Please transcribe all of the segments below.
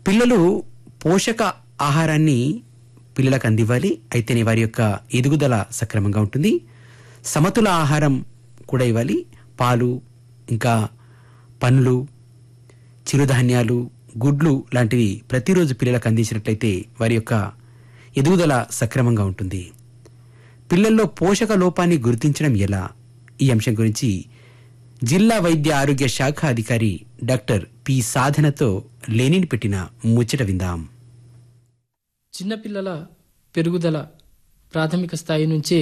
పిల్లలు పోషక ఆహారాన్ని పిల్లలకు అందివ్వాలి అయితేనే వారి యొక్క ఎదుగుదల సక్రమంగా ఉంటుంది సమతుల ఆహారం కూడా ఇవ్వాలి పాలు ఇంకా పండ్లు చిరుధాన్యాలు గుడ్లు లాంటివి ప్రతిరోజు పిల్లలకు అందించినట్లయితే వారి యొక్క ఎదుగుదల సక్రమంగా ఉంటుంది పిల్లల్లో పోషక లోపాన్ని గుర్తించడం ఎలా ఈ అంశం గురించి జిల్లా వైద్య ఆరోగ్య శాఖ అధికారి డాక్టర్ పి సాధనతో లేనిని పెట్టిన ముచ్చట విందాం చిన్నపిల్లల పెరుగుదల ప్రాథమిక స్థాయి నుంచే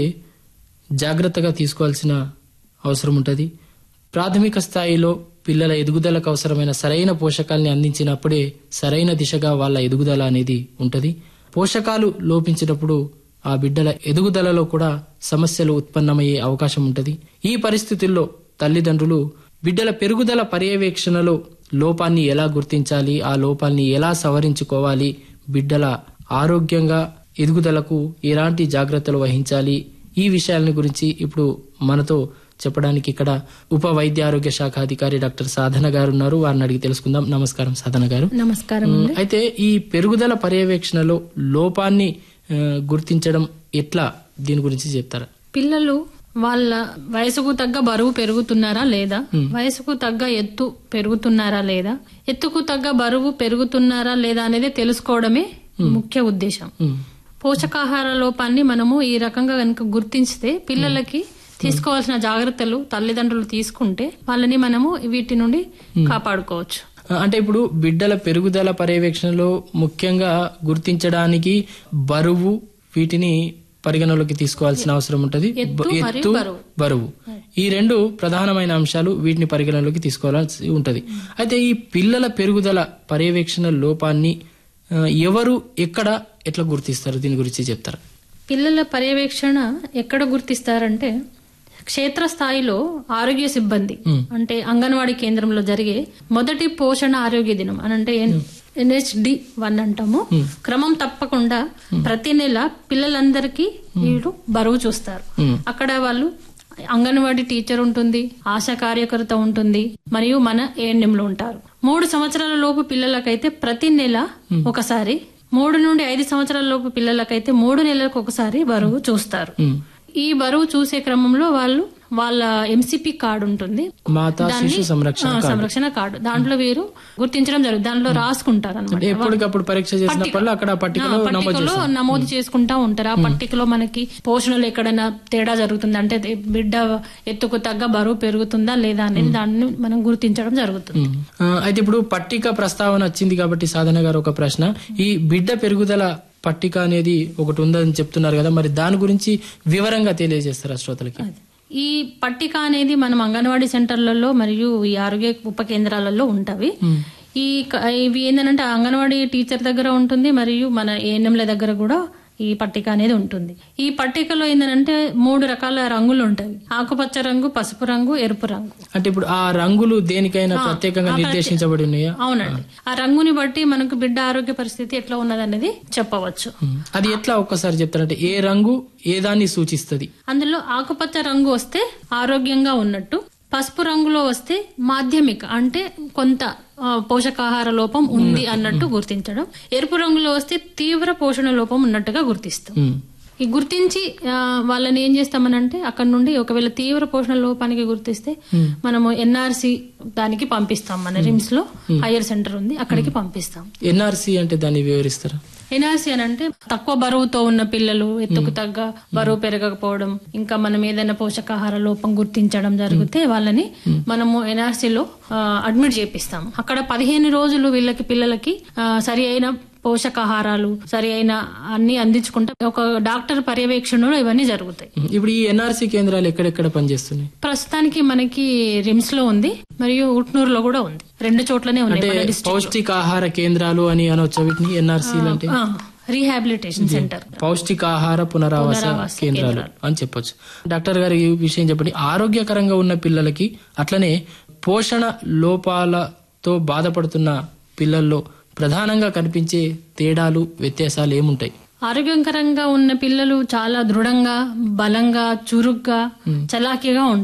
జాగ్రత్తగా తీసుకోవాల్సిన అవసరం ఉంటుంది ప్రాథమిక స్థాయిలో పిల్లల ఎదుగుదలకు అవసరమైన సరైన పోషకాల్ని అందించినప్పుడే సరైన దిశగా వాళ్ళ ఎదుగుదల అనేది ఉంటుంది పోషకాలు లోపించినప్పుడు ఆ బిడ్డల ఎదుగుదలలో కూడా సమస్యలు ఉత్పన్నమయ్యే అవకాశం ఉంటుంది ఈ పరిస్థితుల్లో తల్లిదండ్రులు బిడ్డల పెరుగుదల పర్యవేక్షణలో లోపాన్ని ఎలా గుర్తించాలి ఆ లోపాన్ని ఎలా సవరించుకోవాలి బిడ్డల ఆరోగ్యంగా ఎదుగుదలకు ఎలాంటి జాగ్రత్తలు వహించాలి ఈ విషయాల గురించి ఇప్పుడు మనతో చెప్పడానికి ఇక్కడ ఉప వైద్య ఆరోగ్య శాఖ అధికారి డాక్టర్ సాధన గారు ఉన్నారు వారిని అడిగి తెలుసుకుందాం నమస్కారం సాధన గారు నమస్కారం ఉమ్, అయితే ఈ పెరుగుదల పర్యవేక్షణలో లోపాన్ని ఆ, గుర్తించడం ఎట్లా దీని గురించి చెప్తారా పిల్లలు వాళ్ళ వయసుకు తగ్గ బరువు పెరుగుతున్నారా లేదా వయసుకు తగ్గ ఎత్తు పెరుగుతున్నారా లేదా ఎత్తుకు తగ్గ బరువు పెరుగుతున్నారా లేదా అనేది తెలుసుకోవడమే ముఖ్య ఉద్దేశం ఉమ్, పోషకాహార లోపాన్ని మనము ఈ రకంగా కనుక గుర్తించితే పిల్లలకి తీసుకోవాల్సిన జాగ్రత్తలు తల్లిదండ్రులు తీసుకుంటే వాళ్ళని మనము వీటి నుండి కాపాడుకోవచ్చు అంటే ఇప్పుడు బిడ్డల పెరుగుదల పర్యవేక్షణలో ముఖ్యంగా గుర్తించడానికి బరువు వీటిని పరిగణలోకి తీసుకోవాల్సిన అవసరం ఉంటది ఎత్తు బ- మరియు ఎత్తు బరువు. బరువు ఈ రెండు ప్రధానమైన అంశాలు వీటిని పరిగణలోకి తీసుకోవాల్సి ఉంటది అయితే ఈ పిల్లల పెరుగుదల పర్యవేక్షణ లోపాన్ని ఆ, ఎవరు ఎక్కడ ఎట్లా గుర్తిస్తారు దీని గురించి చెప్తారా పిల్లల పర్యవేక్షణ ఎక్కడ గుర్తిస్తారంటే క్షేత్ర స్థాయిలో ఆరోగ్య సిబ్బంది అంటే అంగన్వాడీ కేంద్రంలో జరిగే మొదటి పోషణ ఆరోగ్య దినం అని అంటే ఎన్హెచ్డి వన్ అంటాము క్రమం తప్పకుండా ప్రతి నెల పిల్లలందరికీ వీళ్ళు బరువు చూస్తారు అక్కడ వాళ్ళు అంగన్వాడీ టీచర్ ఉంటుంది ఆశా కార్యకర్త ఉంటుంది మరియు మన ఏఎన్ఎంలు ఉంటారు మూడు సంవత్సరాల లోపు పిల్లలకైతే ప్రతి నెల ఒకసారి మూడు నుండి ఐదు సంవత్సరాల లోపు పిల్లలకైతే మూడు నెలలకు ఒకసారి బరువు చూస్తారు ఈ బరువు చూసే క్రమంలో వాళ్ళు వాళ్ళ ఎంసిపి కార్డు ఉంటుంది మాతా శిశు సంరక్షణ ఆ, సంరక్షణ కార్డు దాంట్లో వీరు గుర్తించడం జరుగుతుంది దాంట్లో రాసుకుంటారు అనమాట ఎప్పటికప్పుడు పరీక్ష చేసినప్పుడు అక్కడ ఆ పట్టికలో నమోదు పట్టికలో నమోదు చేసుకుంటా ఉంటారు ఆ పట్టికలో మనకి పోషణలో ఎక్కడైనా తేడా జరుగుతుంది అంటే దే- బిడ్డ ఎత్తుకు తగ్గ బరువు పెరుగుతుందా లేదా అనేది దాన్ని మనం గుర్తించడం జరుగుతుంది ఆ, అయితే ఇప్పుడు పట్టిక ప్రస్తావన వచ్చింది కాబట్టి సాధన గారు ఒక ప్రశ్న ఈ బిడ్డ పెరుగుదల పట్టిక అనేది ఒకటి ఉందని చెప్తున్నారు కదా మరి దాని గురించి వివరంగా తెలియజేస్తారా శ్రోతలకి ఈ పట్టిక అనేది మనం అంగన్వాడీ సెంటర్లలో మరియు ఈ ఆరోగ్య ఉప కేంద్రాలలో ఉంటవి ఈ క- ఇవి ఏంటంటే అంగన్వాడీ టీచర్ దగ్గర ఉంటుంది మరియు మన ఏఎన్ఎంల దగ్గర కూడా ఈ పట్టిక అనేది ఉంటుంది ఈ పట్టికలో ఏంటంటే మూడు రకాల రంగులు ఉంటాయి ఆకుపచ్చ రంగు పసుపు రంగు ఎరుపు రంగు అంటే ఇప్పుడు ఆ రంగులు దేనికైనా ప్రత్యేకంగా నిర్దేశించబడి ఉన్నాయా అవునండి ఆ రంగుని బట్టి మనకు బిడ్డ ఆరోగ్య పరిస్థితి ఎట్లా ఉన్నదనేది చెప్పవచ్చు ఉమ్. అది ఎట్లా ఒక్కసారి చెప్తారంటే ఏ రంగు ఏ దాన్ని సూచిస్తుంది అందులో ఆకుపచ్చ రంగు వస్తే ఆరోగ్యంగా ఉన్నట్టు పసుపు రంగులో వస్తే మాధ్యమిక అంటే కొంత ఆ, పోషకాహార లోపం ఉంది అన్నట్టు గుర్తించడం ఎరుపు రంగులో వస్తే తీవ్ర పోషణ లోపం ఉన్నట్టుగా గుర్తిస్తాం ఉమ్. ఈ గుర్తించి ఆ, వాళ్ళని ఏం చేస్తామనంటే అక్కడ నుండి ఒకవేళ తీవ్ర పోషణ లోపానికి గుర్తిస్తే మనము ఎన్ఆర్సి దానికి పంపిస్తాం మన రిమ్స్ లో హైయర్ సెంటర్ ఉంది అక్కడికి పంపిస్తాం ఎన్ఆర్సి అంటే దాన్ని వివరిస్తారా ఎన్ఆర్సీ అని అంటే తక్కువ బరువుతో ఉన్న పిల్లలు ఎత్తుకు తగ్గ బరువు పెరగకపోవడం ఇంకా మనం ఏదైనా పోషకాహార లోపం గుర్తించడం జరిగితే వాళ్ళని మనము ఎన్ఆర్సీలో అడ్మిట్ చేపిస్తాం అక్కడ పదిహేను రోజులు వీళ్ళకి పిల్లలకి ఆ, సరి అయిన పోషకాహారాలు సరి అయిన అన్ని అందించుకుంటే ఒక డాక్టర్ పర్యవేక్షణలో ఇవన్నీ జరుగుతాయి ఉమ్. ఇప్పుడు ఈ ఎన్ఆర్సి కేంద్రాలు ఎక్కడెక్కడ పనిచేస్తున్నాయి ప్రస్తుతానికి మనకి రిమ్స్ లో ఉంది మరియు ఉట్నూరులో కూడా ఉంది రెండు చోట్లనే ఉన్నాయి అంటే మన district లో. పౌష్టికాహార కేంద్రాలు అని అనొచ్చా వీటిని ఎన్ఆర్సీలు అంటే ఆ, రీహాబిలిటేషన్ సెంటర్ పౌష్టికాహార పునరావాస పునరావాస కేంద్రాలు అని చెప్పొచ్చు డాక్టర్ గారు ఈ విషయం చెప్పండి ఆరోగ్యకరంగా ఉన్న పిల్లలకి అట్లనే పోషణ లోపాలతో బాధపడుతున్న పిల్లల్లో ప్రధానంగా కనిపించే తేడాలు వ్యత్యాసాలు ఏముంటాయి ఆరోగ్యకరంగా ఉన్న పిల్లలు చాలా దృఢంగా బలంగా చురుగ్గా చలాకీగా ఉంటారు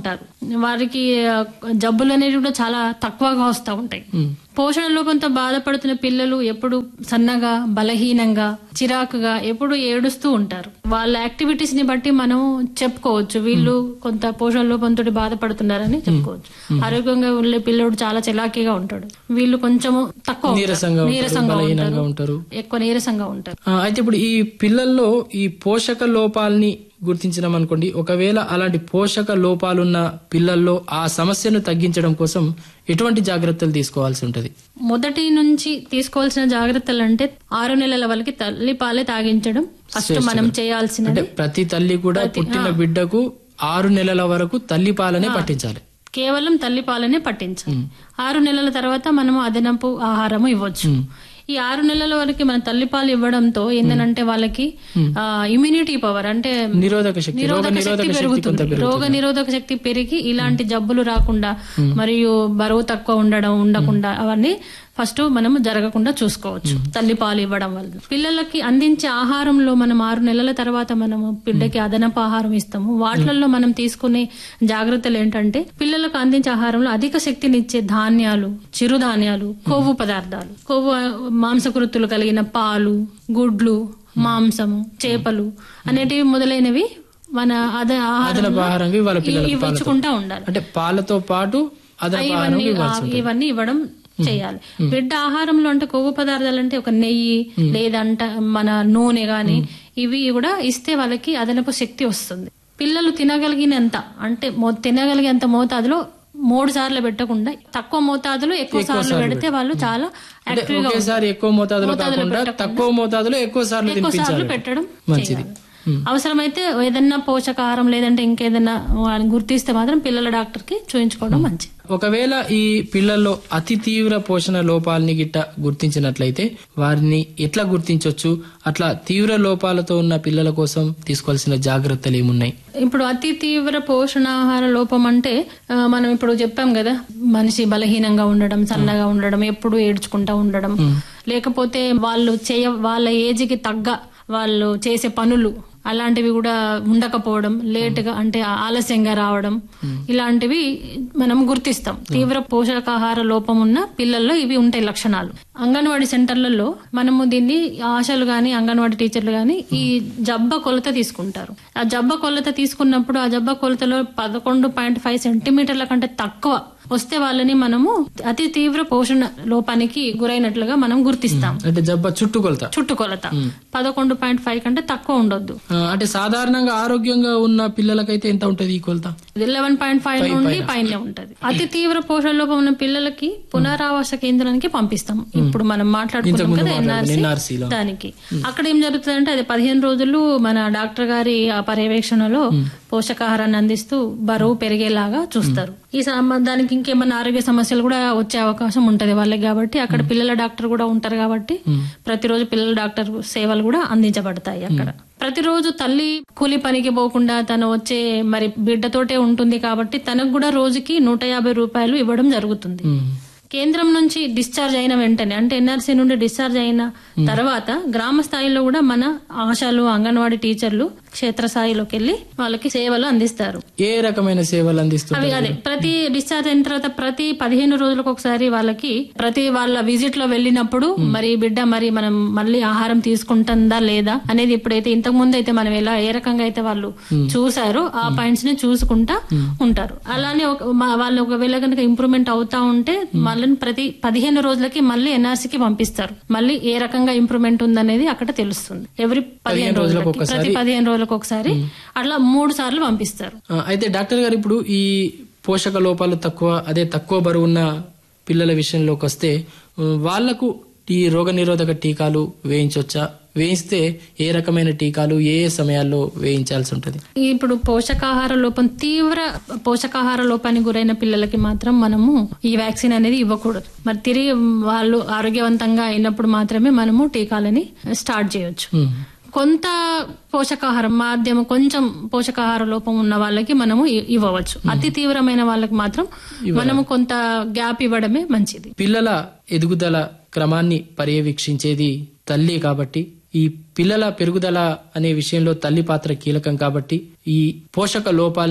వారికి ఆ, జబ్బులు అనేవి కూడా చాలా తక్కువగా వస్తూ ఉంటాయి పోషణ లోపంతో బాధపడుతున్న పిల్లలు ఎప్పుడు సన్నగా బలహీనంగా చిరాకుగా ఎప్పుడు ఏడుస్తూ ఉంటారు వాళ్ళ యాక్టివిటీస్ ని బట్టి మనం చెప్పుకోవచ్చు వీళ్ళు కొంత పోషణ లోపంతో బాధపడుతున్నారని చెప్పుకోవచ్చు ఆరోగ్యంగా ఉండే పిల్లడు చాలా చలాకీగా ఉంటాడు వీళ్ళు కొంచెము తక్కువ ఉంటారు. నీరసంగా ఉంటారు, నీరసంగా బలహీనంగా ఉంటారు ఉంటారు. ఎక్కువ నీరసంగా ఉంటారు ఆ, అయితే ఇప్పుడు ఈ పిల్లల్లో ఈ పోషక లోపాలని గుర్తించినాం అనుకోండి ఒకవేళ అలాంటి పోషక లోపాలున్న పిల్లల్లో ఆ సమస్యను తగ్గించడం కోసం ఎటువంటి జాగ్రత్తలు తీసుకోవాల్సి ఉంటది మొదటి నుంచి తీసుకోవాల్సిన జాగ్రత్తలు అంటే ఆరు నెలల వాళ్ళకి తల్లి పాలే తాగించడం ఫస్ట్ మనం చేయాల్సినది అంటే ప్రతి తల్లి కూడా పుట్టిన బిడ్డకు ఆరు నెలల వరకు తల్లి పాలనే పట్టించాలి కేవలం తల్లి పాలనే పట్టించాలి ఆరు నెలల తర్వాత మనము అదనపు ఆహారము ఇవ్వచ్చు ఈ ఆరు నెలల వరకు మన తల్లిపాలు ఇవ్వడంతో ఏంటంటే వాళ్ళకి ఇమ్యూనిటీ పవర్ అంటే నిరోధక శక్తి రోగ నిరోధక నిరోధక శక్తి శక్తి కొంత పెరుగుతుంది రోగ నిరోధక శక్తి పెరిగి ఇలాంటి జబ్బులు రాకుండా మరియు బరువు తక్కువ ఉండడం ఉండకుండా అవన్నీ ఫస్ట్ మనము జరగకుండా చూసుకోవచ్చు తల్లి పాలు ఇవ్వడం వల్ల పిల్లలకి అందించే ఆహారంలో మనం ఆరు నెలల తర్వాత మనము బిడ్డకి అదనపు ఆహారం ఇస్తాము వాటిలలో మనం తీసుకునే జాగ్రత్తలు ఏంటంటే పిల్లలకు అందించే ఆహారంలో అధిక శక్తినిచ్చే ధాన్యాలు చిరుధాన్యాలు కొవ్వు పదార్థాలు కొవ్వు ఆ, మాంసకృతులు కలిగిన పాలు గుడ్లు మాంసము చేపలు అనేటివి మొదలైనవి మన అద అదనపు ఆహారంలో ఆహారంగా ఇవాళ పిల్లలకు పాలతో ఇవ్వచ్చుకుంటా ఉండాలి అంటే పాలతో పాటు అదనపు ఆహారం ఇవన్నీ ఇవ్వాల్సి ఆ- ఉంటుంది ఇవన్నీ ఇవ్వడం చేయాలి బిడ్డ ఆహారంలో అంటే కొవ్వు పదార్థాలు అంటే ఒక నెయ్యి లేదంట మన నూనె గాని ఇవి కూడా ఇస్తే వాళ్ళకి అదనపు శక్తి వస్తుంది పిల్లలు తినగలిగినంత అంటే మో- తినగలిగేంత మోతాదులో మూడు సార్లు పెట్టకుండా తక్కువ మోతాదులో ఎక్కువ సార్లు పెడితే వాళ్ళు చాలా అంటే యాక్టివ్ గా ఒకేసారి ఎక్కువ మోతాదులో కాకుండా తక్కువ మోతాదులో ఎక్కువ సార్లు ఎక్కువ సార్లు తినిపించాలి పెట్టడం మంచిది చేయాలి. అవసరమైతే ఏదన్నా పోషకాహారం లేదంటే ఇంకేదన్నా వాళ్ళని గుర్తిస్తే మాత్రం పిల్లల డాక్టర్ కి చూయించుకోవడం మంచిది ఒకవేళ ఈ పిల్లల్లో అతి తీవ్ర పోషణ లోపాలని గిట్ట గుర్తించినట్లయితే వారిని ఎట్లా గుర్తించవచ్చు అట్లా తీవ్ర లోపాలతో ఉన్న పిల్లల కోసం తీసుకోవాల్సిన జాగ్రత్తలు ఏమున్నాయి ఇప్పుడు అతి తీవ్ర పోషణాహార లోపం అంటే ఆ, మనం ఇప్పుడు చెప్పాం కదా మనిషి బలహీనంగా ఉండడం సన్నగా ఉండడం ఎప్పుడు ఏడ్చుకుంటా ఉండడం లేకపోతే వాళ్ళు చేయ వాళ్ళ ఏజ్కి తగ్గ వాళ్ళు చేసే పనులు అలాంటివి కూడా ఉండకపోవడం లేటుగా అంటే ఆలస్యంగా రావడం ఇలాంటివి మనం గుర్తిస్తాం తీవ్ర పోషకాహార లోపం ఉన్న పిల్లల్లో ఇవి ఉంటాయి లక్షణాలు అంగన్వాడీ సెంటర్లలో మనము దీన్ని ఆశలు గాని అంగన్వాడీ టీచర్లు గాని ఈ జబ్బ కొలత తీసుకుంటారు ఆ జబ్బ కొలత తీసుకున్నప్పుడు ఆ జబ్బ కొలతలో పదకొండు పాయింట్ ఫైవ్ సెంటీమీటర్ల కంటే తక్కువ వస్తే వాళ్ళని మనము అతి తీవ్ర పోషణ లోపానికి గురైనట్లుగా మనం గుర్తిస్తాం అంటే జబ్బ చుట్టుకొలత చుట్టుకొలత పదకొండు పాయింట్ ఫైవ్ కంటే తక్కువ ఉండొద్దు ఆ, అంటే సాధారణంగా ఆరోగ్యంగా ఉన్న పిల్లలకైతే ఎంత ఉంటది ఈ కొలత లెవెన్ పాయింట్ ఫైవ్ నుండి పైన ఉంటది అతి తీవ్ర పోషణ లోపం ఉన్న పిల్లలకి పునరావాస కేంద్రానికి పంపిస్తాం ఇప్పుడు మనం మాట్లాడుకున్నాం కదా NRC ఎన్ఆర్సీ లో. దానికి అక్కడ ఏం జరుగుతుందంటే అది పదిహేను రోజులు మన డాక్టర్ గారి ఆ పర్యవేక్షణలో పోషకాహారాన్ని అందిస్తూ బరువు పెరిగేలాగా చూస్తారు ఈ సమ- దానికి ఇంకేమన్నా ఆరోగ్య సమస్యలు కూడా వచ్చే అవకాశం ఉంటది వాళ్ళకి కాబట్టి అక్కడ పిల్లల డాక్టర్ కూడా ఉంటారు కాబట్టి ప్రతిరోజు పిల్లల డాక్టర్ సేవలు కూడా అందించబడతాయి అక్కడ ప్రతిరోజు తల్లి కూలి పనికి పోకుండా తను వచ్చే మరి బిడ్డతోటే ఉంటుంది కాబట్టి తనకు కూడా రోజుకి నూట యాభై రూపాయలు ఇవ్వడం జరుగుతుంది కేంద్రం నుంచి డిశ్చార్జ్ అయిన వెంటనే అంటే ఎన్ఆర్సీ నుండి డిశ్చార్జ్ అయిన తర్వాత గ్రామ స్థాయిలో కూడా మన ఆశాలు అంగన్వాడీ టీచర్లు క్షేత్రస్థాయిలోకి వెళ్లి వాళ్ళకి సేవలు అందిస్తారు ఏ రకమైన సేవలు అందిస్తుంది అవి అదే ప్రతి డిశ్చార్జ్ అయిన తర్వాత ప్రతి పదిహేను రోజులకు ఒకసారి వాళ్ళకి ప్రతి వాళ్ళ విజిట్ లో వెళ్ళినప్పుడు మరి బిడ్డ మరి మనం మళ్ళీ ఆహారం తీసుకుంటుందా లేదా అనేది ఇప్పుడైతే ఇంతకు ముందు అయితే మనం ఎలా ఏ రకంగా అయితే వాళ్ళు చూసారో ఆ పాయింట్స్ ని చూసుకుంటా ఉంటారు అలానే ఒక మా- వాళ్ళు ఒకవేళ కనుక ఇంప్రూవ్మెంట్ అవుతా ఉంటే మళ్ళీ ప్రతి పదిహేను రోజులకి మళ్ళీ ఎన్ఆర్సీ కి పంపిస్తారు మళ్ళీ ఏ రకంగా ఇంప్రూవ్మెంట్ ఉందనేది అక్కడ తెలుస్తుంది ఎవ్రీ పదిహేను రోజులకు రోజులకి ప్రతి పదిహేను రోజులకు ఒకసారి అట్లా మూడు సార్లు పంపిస్తారు ఆ, అయితే డాక్టర్ గారు ఇప్పుడు ఈ పోషక లోపాలు తక్కువ అదే తక్కువ బరువు ఉన్న పిల్లల విషయంలోకి వస్తే ఆ, వాళ్లకు ఈ రోగ నిరోధక టీకాలు వేయించవచ్చా వేయిస్తే ఏ రకమైన టీకాలు ఏ ఏ సమయాల్లో వేయించాల్సి ఉంటుంది ఇప్పుడు పోషకాహార లోపం తీవ్ర పోషకాహార లోపానికి గురైన పిల్లలకి మాత్రం మనము ఈ వ్యాక్సిన్ అనేది ఇవ్వకూడదు మరి తిరిగి వాళ్ళు ఆరోగ్యవంతంగా అయినప్పుడు మాత్రమే మనము టీకాలని స్టార్ట్ చేయొచ్చు కొంత పోషకాహారం మాధ్యమ కొంచెం పోషకాహార లోపం ఉన్న వాళ్ళకి మనము ఇ- ఇవ్వవచ్చు అతి తీవ్రమైన వాళ్ళకి మాత్రం మనము కొంత గ్యాప్ ఇవ్వడమే మంచిది పిల్లల ఎదుగుదల క్రమాన్ని పర్యవేక్షించేది తల్లి కాబట్టి ఈ పిల్లల పెరుగుదల అనే విషయంలో తల్లి పాత్ర కీలకం కాబట్టి ఈ పోషక లోపాల్ని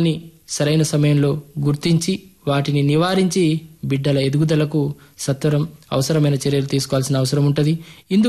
సరైన సమయంలో గుర్తించి వాటిని నివారించి బిడ్డల ఎదుగుదలకు సత్వరం అవసరమైన చర్యలు తీసుకోవాల్సిన అవసరం ఉంటుంది ఇందుకు